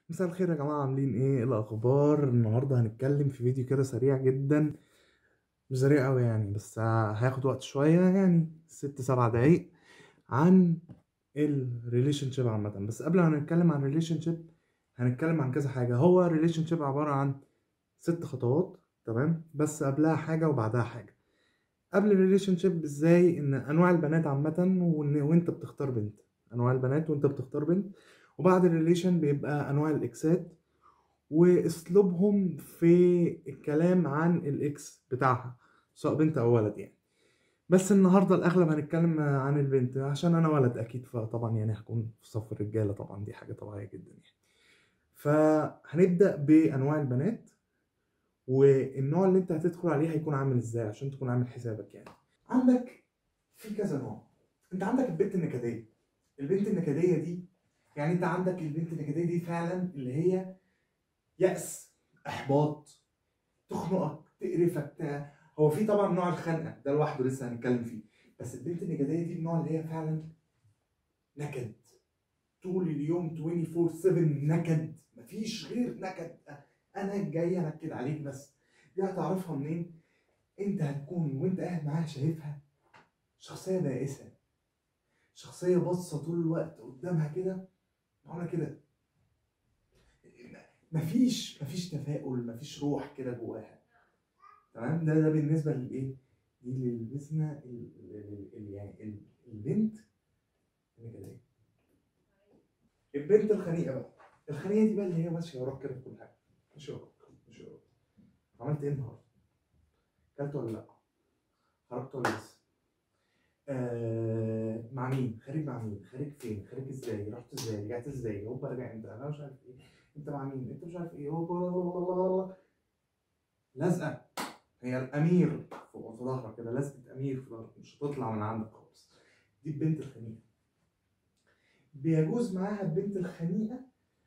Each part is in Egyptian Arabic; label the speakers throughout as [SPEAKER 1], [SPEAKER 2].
[SPEAKER 1] مساء الخير يا جماعة عاملين ايه إيه الأخبار النهاردة هنتكلم في فيديو كده سريع جدا مش سريع أوي يعني بس هياخد وقت شوية يعني ست سبع دقايق عن الريليشن شيب عامة بس قبل ما نتكلم عن الريليشن شيب هنتكلم عن كذا حاجة هو الريليشن شيب عبارة عن ست خطوات تمام بس قبلها حاجة وبعدها حاجة قبل الريليشن شيب ازاي ان انواع البنات عامة وإن- وانت بتختار بنت انواع البنات وانت بتختار بنت وبعد الريليشن بيبقى انواع الاكسات واسلوبهم في الكلام عن الاكس بتاعها سواء بنت او ولد يعني بس النهارده الاغلب هنتكلم عن البنت عشان انا ولد اكيد فطبعا يعني هكون في صف الرجاله طبعا دي حاجه طبيعيه جدا يعني فهنبدا بانواع البنات والنوع اللي انت هتدخل عليه هيكون عامل ازاي عشان تكون عامل حسابك يعني عندك في كذا نوع انت عندك البنت النكديه البنت النكديه دي يعني انت عندك البنت النكديه دي فعلا اللي هي يأس احباط تخنقك تقرفك ت- هو في طبعا نوع الخنقه ده لوحده لسه هنتكلم فيه بس البنت النكديه دي النوع اللي هي فعلا نكد طول اليوم 24 7 نكد مفيش غير نكد انا جاي انكد عليك بس دي هتعرفها منين انت هتكون وانت قاعد معاها شايفها شخصيه بائسه شخصيه باصه طول الوقت قدامها كده معانا كده مفيش مفيش تفاؤل مفيش روح كده جواها تمام ده ده بالنسبه للايه دي للبسنا ال- ال- ال- يعني ال- البنت النكديه البنت الخنيقه بقى الخنيقه دي بقى اللي هي ماشيه وراك كده في كل حاجه ماشيه وراك ماشيه وراك عملت ايه النهارده؟ اكلت ولا لا؟ خرجت ولا لسه؟ آه مع مين؟ خارج مع مين؟ خارج فين؟ خارج ازاي؟ رحت ازاي؟ رجعت ازاي؟ هوبا رجع امتى؟ انا مش عارف ايه انت مع مين؟ انت مش عارف ايه هوبا لازقه هي الامير فوق في ظهرك كده لازقه امير في ظهرك مش هتطلع من عندك خالص دي البنت الخنيقه بيجوز معاها البنت الخنيقه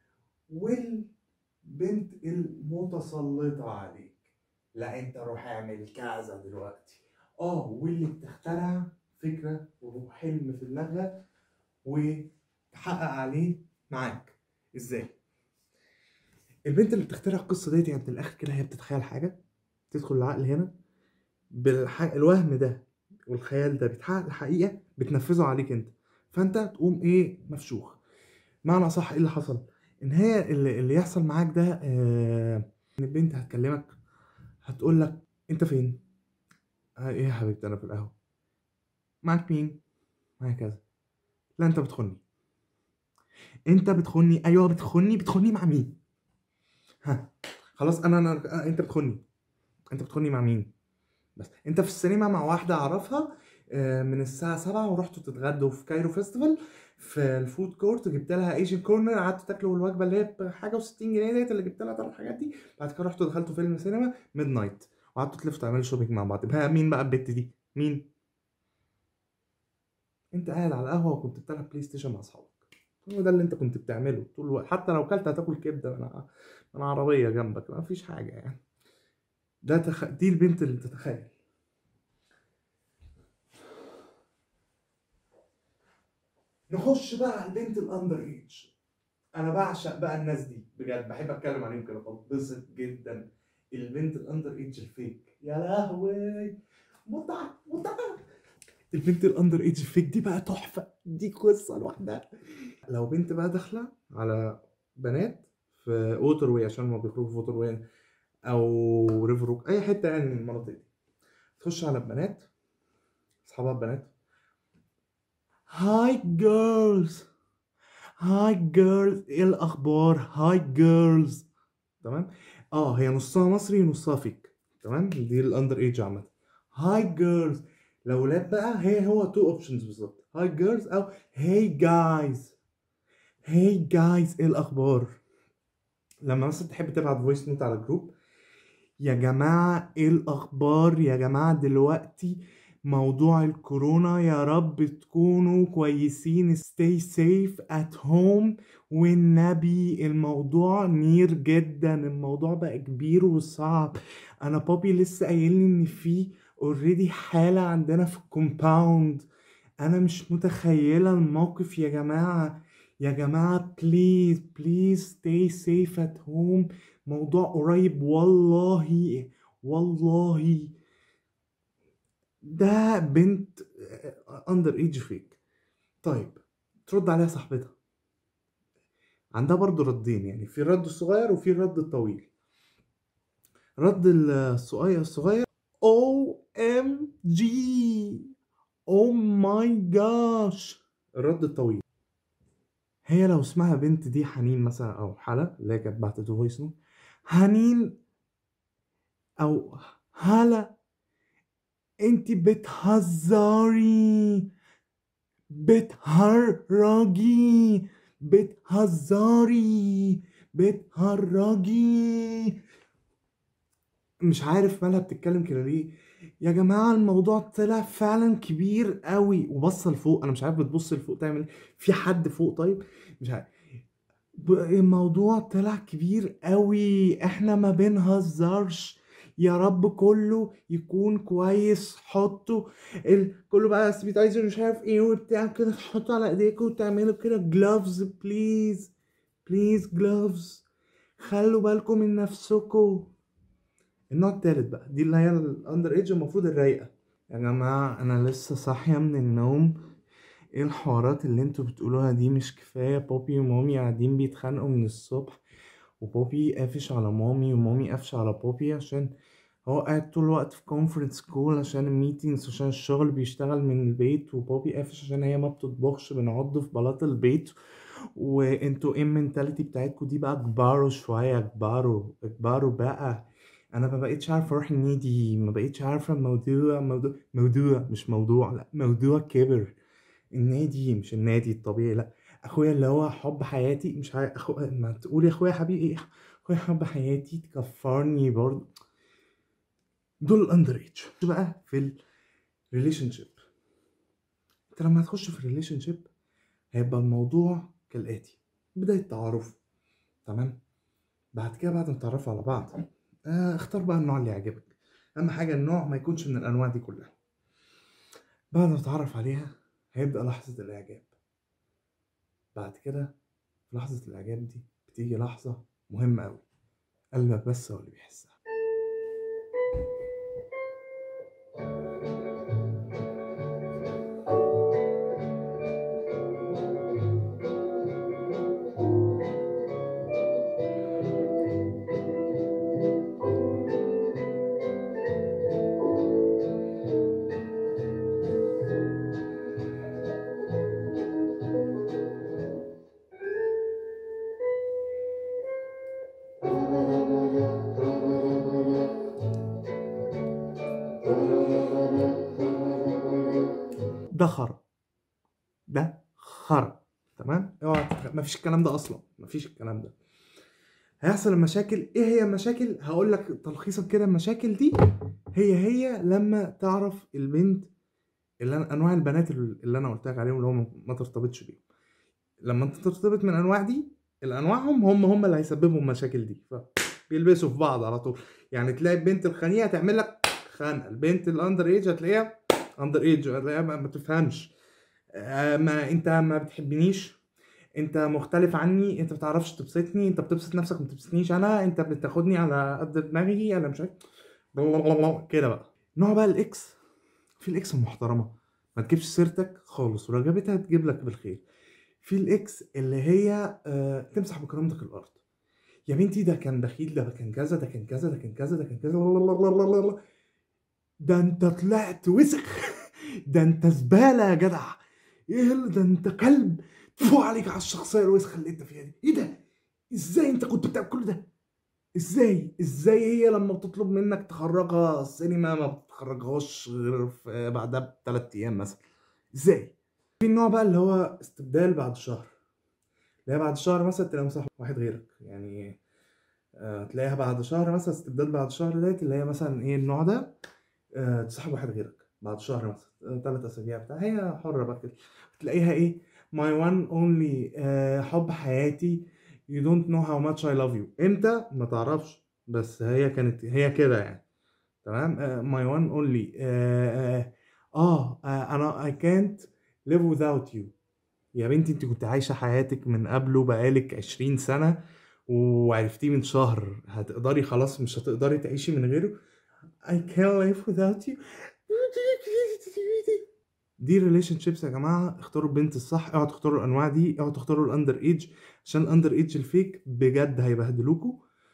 [SPEAKER 1] والبنت المتسلطه عليك لا انت روح اعمل كذا دلوقتي اه واللي بتخترع فكره وحلم في دماغها وتحقق عليه معاك ازاي البنت اللي بتخترع القصه ديت يعني من الاخر كده هي بتتخيل حاجه تدخل العقل هنا بالح... الوهم ده والخيال ده بيتحقق الحقيقه بتنفذه عليك انت فانت تقوم ايه مفشوخ معنى صح ايه اللي حصل ان هي اللي, اللي يحصل معاك ده آه... ان البنت هتكلمك هتقول لك انت فين آه ايه يا حبيبتي انا في القهوه معاك مين معايا كذا لا انت بتخوني انت بتخوني ايوه بتخوني بتخوني مع مين ها خلاص انا انا آه، انت بتخوني انت بتخوني مع مين بس انت في السينما مع واحده اعرفها آه، من الساعه 7 ورحتوا تتغدوا في كايرو فيستيفال في الفود كورت جبت لها ايجن كورنر قعدتوا تاكلوا الوجبه اللي هي بحاجه و60 جنيه ديت اللي جبت لها طبعا الحاجات دي بعد كده رحتوا دخلتوا فيلم سينما ميد نايت وقعدتوا تلفوا تعملوا شوبينج مع بعض بقى مين بقى البت دي مين انت قاعد على القهوه وكنت بتلعب بلاي ستيشن مع اصحابك هو ده اللي انت كنت بتعمله طول الوقت حتى لو كلت هتاكل كبده من ع- من عربيه جنبك ما فيش حاجه يعني ده تخ... دي البنت اللي تتخيل نخش بقى على البنت الاندر ايج انا بعشق بقى الناس دي بجد بحب اتكلم عليهم كده بتبسط جدا البنت الاندر ايج الفيك يا لهوي متعه متعه البنت الاندر ايج الفيك دي بقى تحفه دي قصه لوحدها لو بنت بقى داخله على بنات في ووتر واي عشان ما بيخرجوا في ووتر واي او ريفر روك اي حته يعني من المناطق دي تخش على البنات اصحابها البنات هاي جيرلز هاي جيرلز ايه الاخبار هاي جيرلز تمام اه هي نصها مصري ونصها فيك تمام دي الاندر ايج عامه هاي جيرلز الاولاد بقى هي هو تو اوبشنز بالظبط هاي جيرلز او هاي جايز هاي جايز ايه الاخبار لما مثلا تحب تبعت فويس نوت على جروب يا جماعة ايه الأخبار يا جماعة دلوقتي موضوع الكورونا يا رب تكونوا كويسين stay safe at home والنبي الموضوع نير جدا الموضوع بقى كبير وصعب انا بابي لسه قايل لي ان في اوريدي حالة عندنا في الكومباوند انا مش متخيلة الموقف يا جماعة يا جماعة بليز بليز stay safe at home موضوع قريب والله والله ده بنت اندر ايج فيك طيب ترد عليها صاحبتها عندها برضو ردين يعني في الرد الصغير وفي الرد الطويل رد الصغير الصغير او ام جي او ماي جاش الرد الطويل هي لو اسمها بنت دي حنين مثلا او حلا اللي هي كانت بعتت فويس نوت حنين او هلا انت بتهزري بتهرجي بتهزري بتهرجي مش عارف مالها بتتكلم كده ليه يا جماعة الموضوع طلع فعلا كبير قوي وبص لفوق انا مش عارف بتبص لفوق تعمل إيه. في حد فوق طيب مش عارف ب- الموضوع طلع كبير قوي احنا ما بنهزرش يا رب كله يكون كويس حطوا ال... كله بقى سبيتايزر مش عارف ايه وبتاع كده تحطوا على ايديكم وتعملوا كده جلوفز بليز بليز جلوفز خلوا بالكم من نفسكم النوع التالت بقى دي اللي هي الاندر ايدج المفروض الرايقه يا جماعه انا لسه صاحيه من النوم ايه الحوارات اللي انتوا بتقولوها دي مش كفايه بوبي ومامي قاعدين بيتخانقوا من الصبح وبوبي قافش على مامي ومامي قافشه على بوبي عشان هو قاعد طول الوقت في كونفرنس كول عشان الميتينجز عشان الشغل بيشتغل من البيت وبوبي قافش عشان هي ما بتطبخش بنعض في بلاط البيت وانتوا ايه المنتاليتي بتاعتكوا دي بقى كباروا شويه كباروا كباروا بقى انا ما بقيتش عارفه اروح النادي ما بقيتش عارفه الموضوع موضوع موضوع مش موضوع لا موضوع كبر النادي مش النادي الطبيعي لا اخويا اللي هو حب حياتي مش عارف أخو... ما تقولي اخويا حبيبي ايه اخويا حب حياتي تكفرني برضه دول الاندر ايج بقى في الريليشن شيب انت لما هتخش في الريليشن شيب هيبقى الموضوع كالاتي بدايه تعارف تمام بعد كده بعد ما تتعرفوا على بعض آه اختار بقى النوع اللي يعجبك اهم حاجه النوع ما يكونش من الانواع دي كلها بعد ما تتعرف عليها هيبدا لحظه الاعجاب بعد كده في لحظه الاعجاب دي بتيجي لحظه مهمه قوي قلبك بس هو اللي بيحسها ده خرا ده خرا تمام اوعى تتخ- مفيش الكلام ده اصلا مفيش الكلام ده هيحصل المشاكل ايه هي المشاكل هقول لك تلخيصا كده المشاكل دي هي هي لما تعرف البنت اللي أنا انواع البنات اللي انا قلت لك عليهم اللي هو ما- ما ترتبطش بيهم لما انت ترتبط من انواع دي الانواعهم هم هم اللي هيسببوا المشاكل دي فبيلبسوا في بعض على طول يعني تلاقي البنت الخنيقه تعمل لك خنقه البنت الاندر ايج هتلاقيها اندر ايج هتلاقيها ما ما تفهمش آه، ما انت ما بتحبنيش انت مختلف عني انت بتعرفش تبسطني انت بتبسط نفسك ما بتبسطنيش انا انت بتاخدني على قد دماغي انا مش عارف كده بقى نوع بقى الاكس في الاكس المحترمه ما تجيبش سيرتك خالص ولو جابتها تجيب لك بالخير في الاكس اللي هي آه تمسح بكرامتك الارض يا بنتي ده كان بخيل ده كان كذا ده كان كذا ده كان كذا ده كان كذا ده انت طلعت وسخ ده انت زباله يا جدع ايه اللي- ده انت كلب تفوق عليك على الشخصيه الوسخه اللي انت فيها دي ايه ده ازاي انت كنت بتعمل كل ده ازاي ازاي هي لما بتطلب منك تخرجها السينما ما بتخرجهاش غير في- بعدها بثلاث ايام مثلا ازاي في النوع بقى اللي هو استبدال بعد شهر اللي هي بعد شهر مثلا تلاقي مصاحب واحد غيرك يعني آه، تلاقيها بعد شهر مثلا استبدال بعد شهر ديت اللي هي مثلا ايه النوع ده آه، تصاحب واحد غيرك بعد شهر مثلا ثلاث اسابيع بتاع هي حره بقى كده تلاقيها ايه my one only آه، حب حياتي you don't know how much I love you امتى ما تعرفش بس هي كانت هي كده يعني تمام آه، my one only آه, آه, اه آه، انا I can't live without you يا بنتي انت كنت عايشة حياتك من قبله بقالك عشرين سنة وعرفتيه من شهر هتقدري خلاص مش هتقدري تعيشي من غيره I can't live without you دي ريليشن شيبس يا جماعه اختاروا البنت الصح اوعوا تختاروا الانواع دي اوعوا تختاروا الاندر ايج عشان الاندر ايج الفيك بجد هيبهدلوكوا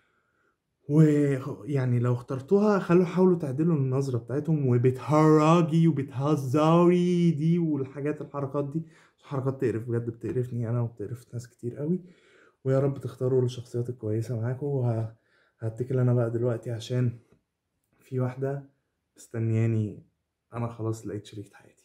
[SPEAKER 1] ويعني لو اخترتوها خلوا حاولوا تعدلوا النظرة بتاعتهم وبتهرجي وبتهزاري دي والحاجات الحركات دي حركات تقرف بجد بتقرفني انا وبتقرف ناس كتير قوي ويا رب تختاروا الشخصيات الكويسة معاكم وهتكل انا بقى دلوقتي عشان في واحدة مستنياني انا خلاص لقيت شريكة حياتي